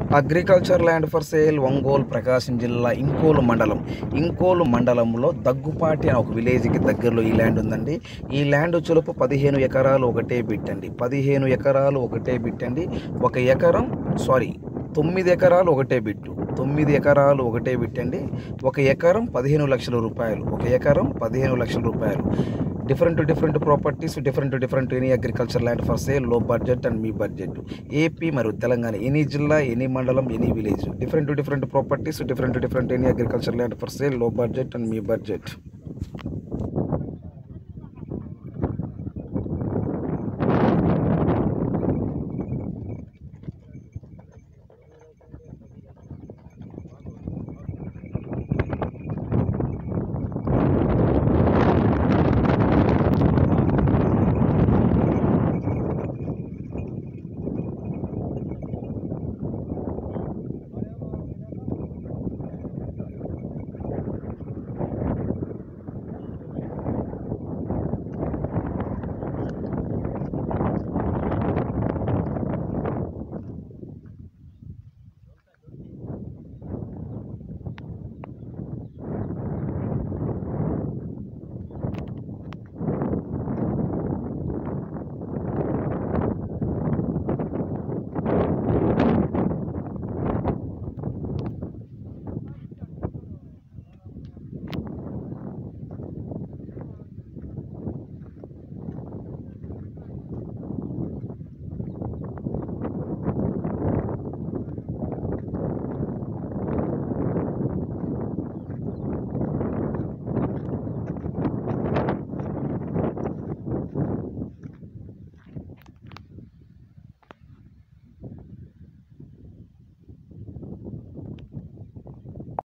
agriculture land for sale Ongole Prakasam జిల్లా ఇంకోలు మండలం ఇంకోలు మండలంలో దగ్గుపాటి అనే ఒక విలేజ్కి దగ్గరలో ఈ ల్యాండ్ ఉందండి ఈ ల్యాండ్ చులుపు పదిహేను ఎకరాలు ఒకటే బిట్టండి పదిహేను ఎకరాలు ఒకటే బిట్టండి ఒక ఎకరం సారీ తొమ్మిది ఎకరాలు ఒకటే బిట్టు తొమ్మిది ఎకరాలు ఒకటే బిట్టండి ఒక ఎకరం పదిహేను లక్షల రూపాయలు ఒక ఎకరం పదిహేను లక్షల రూపాయలు different different properties different different any agriculture land for sale లో బడ్జెట్ అండ్ మీ బడ్జెట్ ఏపీ మరియు తెలంగాణ ఎనీ జిల్లా ఎనీ మండలం any village different different properties different different any agriculture land for sale లో బడ్జెట్ అండ్ మీ బడ్జెట్